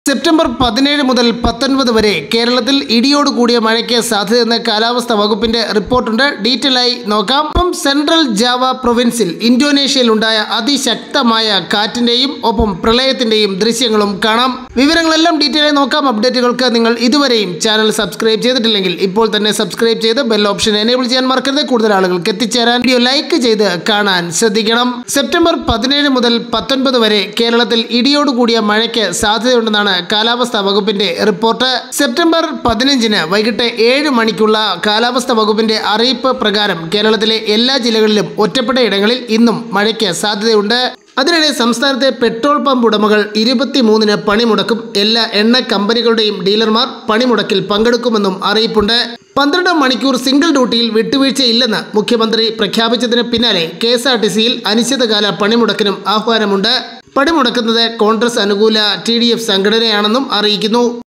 September പതിനേഴ് മുതൽ പത്തൊൻപത് വരെ കേരളത്തിൽ ഇടിയോട് കൂടിയ മഴയ്ക്ക് സാധ്യതയെന്ന് കാലാവസ്ഥാ വകുപ്പിന്റെ റിപ്പോർട്ടുണ്ട് ഡീറ്റെയിൽ ആയി നോക്കാം ഒപ്പം സെൻട്രൽ ജാവ പ്രൊവിൻസിൽ ഇന്തോനേഷ്യയിൽ ഉണ്ടായ അതിശക്തമായ കാറ്റിന്റെയും ഒപ്പം പ്രളയത്തിന്റെയും ദൃശ്യങ്ങളും കാണാം വിവരങ്ങളെല്ലാം ഡീറ്റെയിൽ ആയി നോക്കാം അപ്ഡേറ്റുകൾക്ക് നിങ്ങൾ ഇതുവരെയും ചാനൽ സബ്സ്ക്രൈബ് ചെയ്തിട്ടില്ലെങ്കിൽ ഇപ്പോൾ തന്നെ സബ്സ്ക്രൈബ് ചെയ്ത് ബെൽ ഓപ്ഷൻ എനേബിൾ ചെയ്യാൻ മറക്കരുത് കൂടുതൽ ആളുകൾക്ക് എത്തിച്ചേരാൻ വീഡിയോ ലൈക്ക് ചെയ്ത് കാണാൻ ശ്രദ്ധിക്കണം സെപ്റ്റംബർ പതിനേഴ് മുതൽ പത്തൊൻപത് വരെ കേരളത്തിൽ ഇടിയോട് കൂടിയ മഴയ്ക്ക് സാധ്യതയുണ്ടെന്നാണ് കാലാവസ്ഥാ വകുപ്പിന്റെ റിപ്പോർട്ട് സെപ്റ്റംബർ പതിനഞ്ചിന് വൈകിട്ട് ഏഴ് മണിക്കുള്ള കാലാവസ്ഥാ വകുപ്പിന്റെ അറിയിപ്പ് പ്രകാരം കേരളത്തിലെ എല്ലാ ജില്ലകളിലും ഒറ്റപ്പെട്ട ഇടങ്ങളിൽ ഇന്നും മഴയ്ക്ക് സാധ്യതയുണ്ട് അതിനിടെ സംസ്ഥാനത്തെ പെട്രോൾ പമ്പ് ഉടമകൾ ഇരുപത്തിമൂന്നിന് പണിമുടക്കും എല്ലാ എണ്ണ കമ്പനികളുടെയും ഡീലർമാർ പണിമുടക്കിൽ പങ്കെടുക്കുമെന്നും അറിയിപ്പുണ്ട് പന്ത്രണ്ട് മണിക്കൂർ സിംഗിൾ ഡ്യൂട്ടിയിൽ വിട്ടുവീഴ്ചയില്ലെന്ന് മുഖ്യമന്ത്രി പ്രഖ്യാപിച്ചതിന് പിന്നാലെ കെ എസ് ആർ ടി സിയിൽ അനിശ്ചിതകാല പണിമുടക്കിനും ആഹ്വാനമുണ്ട് പണിമുടക്കുന്നത് കോൺഗ്രസ് അനുകൂല ടി ഡി എഫ് സംഘടനയാണെന്നും അറിയിക്കുന്നു